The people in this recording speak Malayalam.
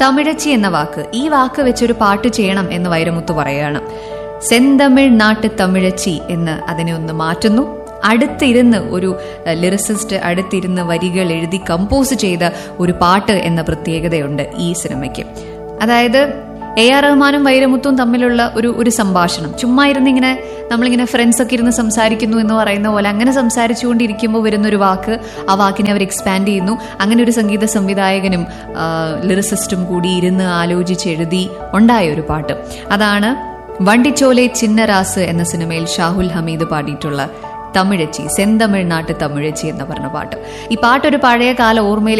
തമിഴച്ചി എന്ന വാക്ക് ഈ വാക്ക് വെച്ചൊരു പാട്ട് ചെയ്യണം എന്ന് വൈരമുത്തു പറയുകയാണ് സെന്തമിഴ് നാട്ട് തമിഴച്ചി എന്ന് അതിനെ ഒന്ന് മാറ്റുന്നു അടുത്തിരുന്ന് ഒരു ലിറിസിസ്റ്റ് അടുത്തിരുന്ന് വരികൾ എഴുതി കമ്പോസ് ചെയ്ത ഒരു പാട്ട് എന്ന പ്രത്യേകതയുണ്ട് ഈ സിനിമയ്ക്ക് അതായത് എ ആർ റഹ്മാനും വൈരമുത്തും തമ്മിലുള്ള ഒരു ഒരു സംഭാഷണം ചുമ്മാ ഇരുന്ന് ഇങ്ങനെ നമ്മളിങ്ങനെ ഫ്രണ്ട്സ് ഒക്കെ ഇരുന്ന് സംസാരിക്കുന്നു എന്ന് പറയുന്ന പോലെ അങ്ങനെ സംസാരിച്ചുകൊണ്ടിരിക്കുമ്പോൾ വരുന്ന ഒരു വാക്ക് ആ വാക്കിനെ അവർ എക്സ്പാൻഡ് ചെയ്യുന്നു അങ്ങനെ ഒരു സംഗീത സംവിധായകനും ലിറിസിസ്റ്റും കൂടി ഇരുന്ന് ആലോചിച്ച് എഴുതി ഉണ്ടായ ഒരു പാട്ട് അതാണ് വണ്ടിച്ചോലെ ചിന്നരാസ് എന്ന സിനിമയിൽ ഷാഹുൽ ഹമീദ് പാടിയിട്ടുള്ള തമിഴച്ചി സെന്തമിഴ്നാട്ട് തമിഴച്ചി എന്ന് പറഞ്ഞ പാട്ട് ഈ പാട്ടൊരു പഴയ കാല ഓർമ്മയിൽ